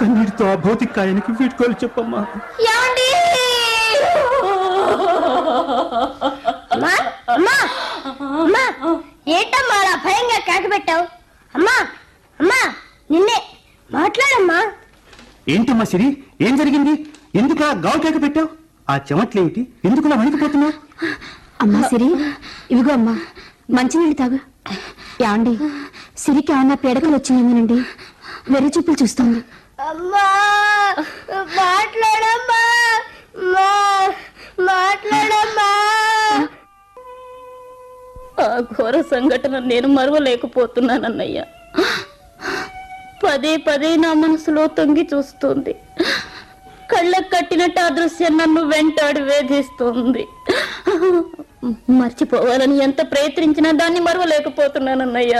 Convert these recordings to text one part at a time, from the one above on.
కన్నీటితో ఆ భౌతిక కాయానికి వీడ్కోలు చెప్పమ్మా ఏమండి అమ్మా అమ్మా అమ్మా ఏంటమ్మా అలా భయంగా కేక పెట్టావు అమ్మా అమ్మా నిన్నే మాట్లాడమ్మా ఏంటమ్మా సిరి ఏం జరిగింది ఎందుకు ఆ గావు కేక పెట్టావు ఆ చెమట్లేమిటి ఎందుకు ఇలా వణికిపోతున్నావు అమ్మా సిరి ఇవిగో అమ్మా మంచినీళ్ళు తాగు యాండి సిరికి ఏమన్నా పీడకలు వచ్చిందేమోనండి వెర్రి చూపులు చూస్తుంది అమ్మా మాట్లాడమ్మా అమ్మా, మాట్లాడమ్మా ఆ ఘోర సంఘటన నేను మరవలేకపోతున్నానన్నయ్య పదే పదే నా మనసులో తొంగి చూస్తుంది కళ్ళకు కట్టినట్టు ఆ దృశ్యం నన్ను వెంటాడి వేధిస్తుంది మర్చిపోవాలని ఎంత ప్రయత్నించినా దాన్ని మరవలేకపోతున్నానన్నయ్య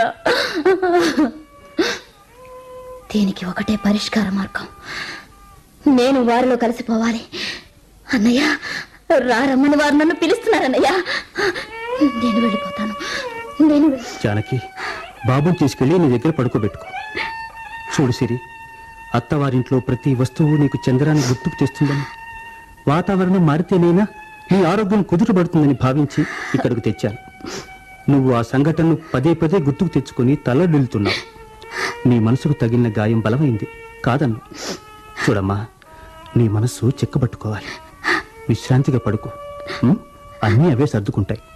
దీనికి ఒకటే పరిష్కార మార్గం నేను వారిలో కలిసిపోవాలి అన్నయ్య రారమ్మని వారు నన్ను పిలుస్తున్నారన్నయ్య నేను వెళ్ళిపోతాను నేను వెళ్ళి- జానకి బాబుని తీసుకెళ్లి నీ దగ్గర పడుకోబెట్టుకో చూడు సిరి అత్తవారింట్లో ప్రతి వస్తువు నీకు చంద్రాన్ని గుర్తుకు తెస్తుందని వాతావరణం మారితేనైనా నీ ఆరోగ్యం కుదుటపడుతుందని భావించి ఇక్కడికి తెచ్చాను నువ్వు ఆ సంఘటనను పదే పదే గుర్తుకు తెచ్చుకొని తలడిల్లుతున్నావు నీ మనసుకు తగిలిన గాయం బలమైంది కాదన్ను చూడమ్మా నీ మనస్సు చెక్కబట్టుకోవాలి విశ్రాంతిగా పడుకో ఉం? అన్నీ అవే సర్దుకుంటాయి